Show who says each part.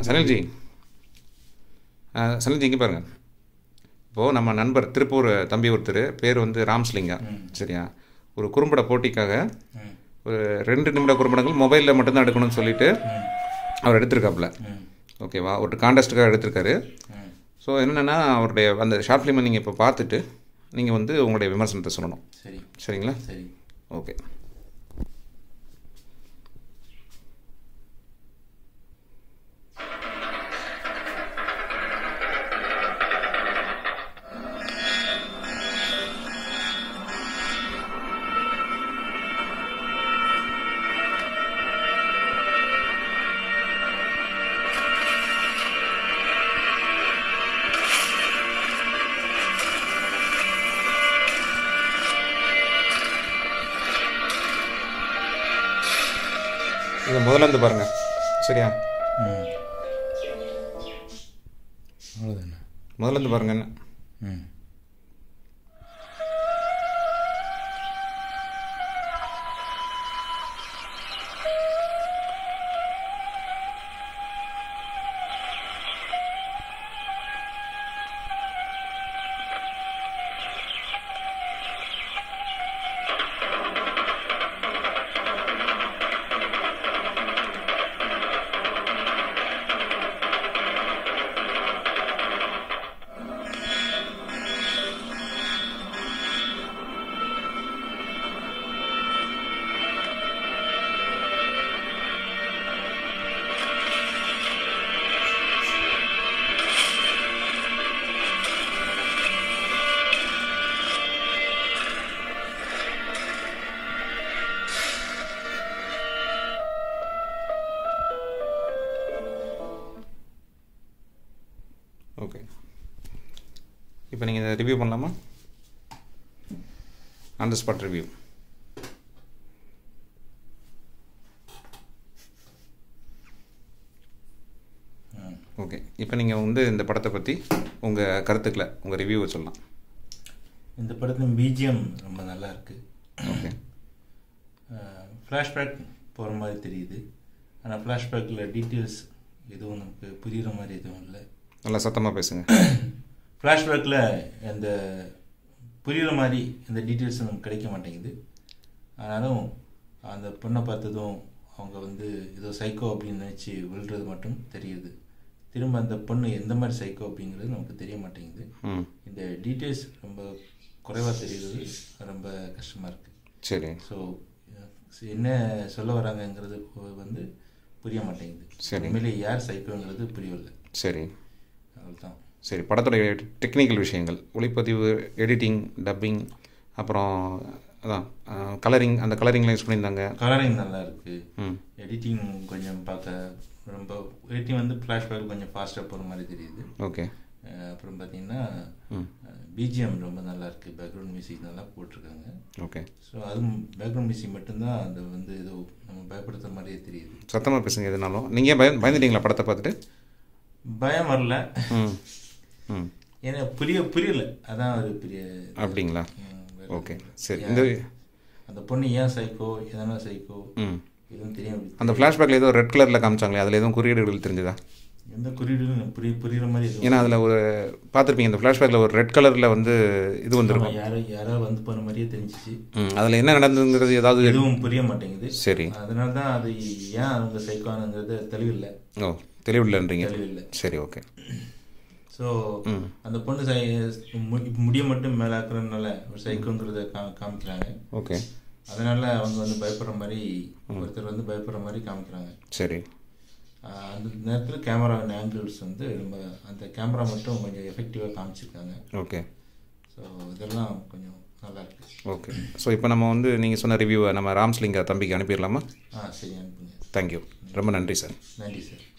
Speaker 1: சனில்ஜி ஆ, சனில்ஜி இங்கே பாருங்கள் இப்போது நம்ம நண்பர் திருப்பூர் தம்பி ஒருத்தர் பேர் வந்து ராம்ஸ்லிங்கா சரியா ஒரு குறும்பட போட்டிக்காக
Speaker 2: ம்
Speaker 1: ஒரு ரெண்டு நிமிட குறும்படங்கள் மொபைலில் மட்டும்தான் எடுக்கணும்னு சொல்லிட்டு அவர் எடுத்திருக்காப்புல
Speaker 2: ம்
Speaker 1: ஓகேவா ஒரு கான்டெஸ்ட்டுக்காக எடுத்திருக்காரு
Speaker 2: ம்
Speaker 1: ஸோ என்னென்னா அவருடைய அந்த ஷார்ட் ஃபிலிமை நீங்கள் இப்போ பார்த்துட்டு நீங்கள் வந்து உங்களுடைய விமர்சனத்தை சொல்லணும்
Speaker 2: சரி
Speaker 1: சரிங்களா
Speaker 2: சரி
Speaker 1: ஓகே இது முதல்ல இருந்து பாருங்கள் சரியா
Speaker 2: ம் அவ்வளோதானே
Speaker 1: முதல்ல இருந்து பாருங்க என்ன
Speaker 2: ம்
Speaker 1: ஓகே இப்போ நீங்கள் இதை ரிவ்யூ பண்ணலாமா on the spot review
Speaker 2: hmm
Speaker 1: okay இப்போ நீங்கள் வந்து இந்த படத்தை பற்றி உங்கள் கருத்துக்களை உங்கள் ரிவ்யூவை சொல்லலாம்
Speaker 2: இந்த படத்தின் பிஜிஎம் ரொம்ப நல்லா இருக்கு
Speaker 1: ஓகே
Speaker 2: ஃப்ளாஷ்பேக் போகிற மாதிரி தெரியுது ஆனால் ஃப்ளாஷ்பேக்கில் டீட்டெயில்ஸ் எதுவும் நமக்கு புரியுற மாதிரி எதுவும் இல்லை
Speaker 1: நல்லா சத்தமாக பேசுங்க
Speaker 2: ஃப்ளாஷ்பேக்கில் அந்த புரியுற மாதிரி அந்த டீட்டெயில்ஸ் நமக்கு கிடைக்க மாட்டேங்குது ஆனாலும் அந்த பொண்ணை பார்த்ததும் அவங்க வந்து ஏதோ சைக்கோ அப்படின்னு நினச்சி விழுறது மட்டும் தெரியுது திரும்ப அந்த பொண்ணு எந்த மாதிரி சைக்கோ அப்படிங்கிறது நமக்கு தெரிய மாட்டேங்குது
Speaker 1: ம்
Speaker 2: இந்த டீட்டெயில்ஸ் ரொம்ப குறைவாக தெரியுது ரொம்ப கஷ்டமாக இருக்குது
Speaker 1: சரி
Speaker 2: ஸோ என்ன சொல்ல வராங்கங்கிறது வந்து புரிய மாட்டேங்குது
Speaker 1: சரி.
Speaker 2: உண்மையிலே யார் சைக்கோங்கிறது புரியவில்லை
Speaker 1: சரி
Speaker 2: அவ்வளோதான்
Speaker 1: சரி படத்துடைய டெக்னிக்கல் விஷயங்கள் ஒளிப்பதிவு எடிட்டிங் டப்பிங் அப்புறம் அதான் கலரிங் அந்த கலரிங்லாம் யூஸ் பண்ணியிருந்தாங்க
Speaker 2: கலரிங் நல்லா இருக்கு
Speaker 1: ம்
Speaker 2: எடிட்டிங் கொஞ்சம் பார்க்க ரொம்ப எடிட்டிங் வந்து ஃப்ளாஷ்பேக் கொஞ்சம் ஃபாஸ்ட்டாக போகிற மாதிரி தெரியுது
Speaker 1: ஓகே
Speaker 2: அஹ் அப்புறம் பார்த்தீங்கன்னா
Speaker 1: ம்
Speaker 2: பிஜிஎம் ரொம்ப நல்லா இருக்கு பேக்ரவுண்ட் மியூசிக் நல்லா போட்டிருக்காங்க
Speaker 1: ஓகே
Speaker 2: ஸோ அதுவும் பேக்ரவுண்ட் மியூசிக் மட்டும்தான் அது வந்து ஏதோ நம்ம பயப்படுத்துற மாதிரியே தெரியுது
Speaker 1: சத்தமாக பேசுங்க எதுனாலும் நீங்கள் பய பயந்துட்டீங்களா படத்தை பார்த்துட்டு
Speaker 2: பயம் வரல
Speaker 1: ம் ம்
Speaker 2: ஏன்னா புரிய புரியல அதான் ஒரு பெரிய
Speaker 1: அப்படிங்களா
Speaker 2: ம், வேற
Speaker 1: ஓகே
Speaker 2: ஒண்ணும் இல்ல.
Speaker 1: சரி
Speaker 2: ஏன்
Speaker 1: இந்த
Speaker 2: அந்த பொண்ணு ஏன் சைக்கோ எதனா சைக்கோ
Speaker 1: ம்
Speaker 2: எதுவும் தெரியும்
Speaker 1: அந்த ஃப்ளாஷ்பேக்கில் ஏதோ ரெட் கலரில் காமிச்சாங்களே அதில் எதுவும் குறியீடுகள் தெரிஞ்சுதா
Speaker 2: எந்த குறியீடும் புரிய புரியுற மாதிரி எதுவும்
Speaker 1: ஏன்னா அதில் ஒரு பார்த்துருப்பீங்க இந்த ஃப்ளாஷ்பேக்கில் ஒரு ரெட் கலரில் வந்து இது
Speaker 2: ஆமா,
Speaker 1: வந்திருக்கும்
Speaker 2: யாரோ யாரோ வந்து போன மாதிரியே தெரிஞ்சிச்சு
Speaker 1: ம் அதில் என்ன நடந்ததுங்கிறது ஏதாவது
Speaker 2: எதுவும் புரிய மாட்டேங்குது
Speaker 1: சரி
Speaker 2: அதனால தான் அது ஏன் அவங்க சைக்கோனுங்கிறது தெளிவில்லை
Speaker 1: ஓ தெளிவில்லைன்றீங்க
Speaker 2: தெளிவில்லை
Speaker 1: சரி ஓகே
Speaker 2: ஸோ அந்த பொண்ணு சை மு- முடிய மட்டும் மேலாக்குறதுனால ஒரு சைக்கோங்கிறத கா காமிக்கிறாங்க
Speaker 1: ஓகே
Speaker 2: அதனால அவங்க வந்து பயப்படுற மாதிரி ஒருத்தர் வந்து பயப்படுற மாதிரி காமிக்கிறாங்க
Speaker 1: சரி
Speaker 2: ஆஹ் அந்த நேரத்தில் கேமரா ஆங்கிள்ஸ் வந்து ரொம்ப அந்த கேமரா மட்டும் கொஞ்சம் எஃபெக்டிவாக காமிச்சிருக்காங்க
Speaker 1: ஓகே
Speaker 2: ஸோ இதெல்லாம் கொஞ்சம் நல்லா இருக்கு
Speaker 1: ஓகே ஸோ இப்போ நம்ம வந்து நீங்கள் சொன்ன ரிவ்யூவை நம்ம ராம்ஸ்லிங்கா தம்பிக்கு அனுப்பிடலாமா
Speaker 2: ஆ சரி அனுப்புங்க
Speaker 1: தேங்க்யூ ரொம்ப நன்றி சார்
Speaker 2: நன்றி சார்